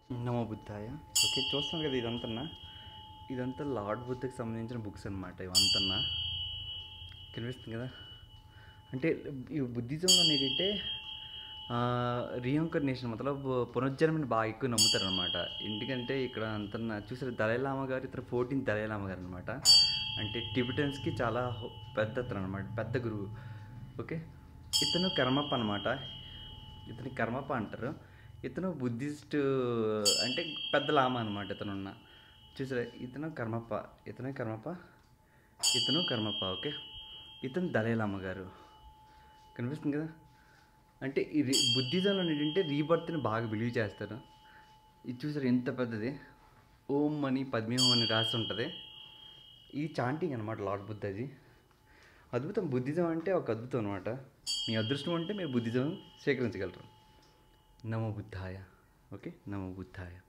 నమో బుద్ధాయ ఓకే చూస్తున్నాను కదా ఇదంతా ఇదంతా లార్డ్ బుద్ధకి సంబంధించిన బుక్స్ అనమాట ఇవంతా కనిపిస్తుంది కదా అంటే ఈ బుద్ధిజంలో ఏంటంటే రీఇన్కర్నేషన్ మతలబ్ పునర్జన్మని బాగా ఎక్కువ నమ్ముతారు అనమాట ఎందుకంటే ఇక్కడ అంత చూసారు దళైలామా గారు ఇతర ఫోర్టీన్ దళైలామా గారు అనమాట అంటే టిబిటన్స్కి చాలా హో- పెద్ద అతను అనమాట పెద్ద గురువు ఓకే ఇతను కర్మప్ప అనమాట ఇతని కర్మప్ప అంటారు ఇతను బుద్ధిస్ట్ అంటే పెద్ద లామా అనమాట ఇతను ఉన్న చూసారా ఇతను కర్మప్ప ఇతనే కర్మప్ప ఇతను కర్మప్ప ఓకే ఇతను దళైలామా గారు కనిపిస్తుంది కదా అంటే ఈ రి- బుద్ధిజంలో ఏంటంటే రీబర్త్ని బాగా బిలీవ్ చేస్తారు ఇది చూసారు ఎంత పెద్దది ఓం అని పద్మేహం అని రాసి ఉంటుంది ఇది చాంటింగ్ అనమాట లార్డ్ బుద్ధది అద్భుతం బుద్ధిజం అంటే ఒక అద్భుతం అనమాట మీ అదృష్టం అంటే మీరు బుద్ధిజం స్వీకరించగలరు నమో బుద్ధాయ ఓకే నమో బుద్ధాయ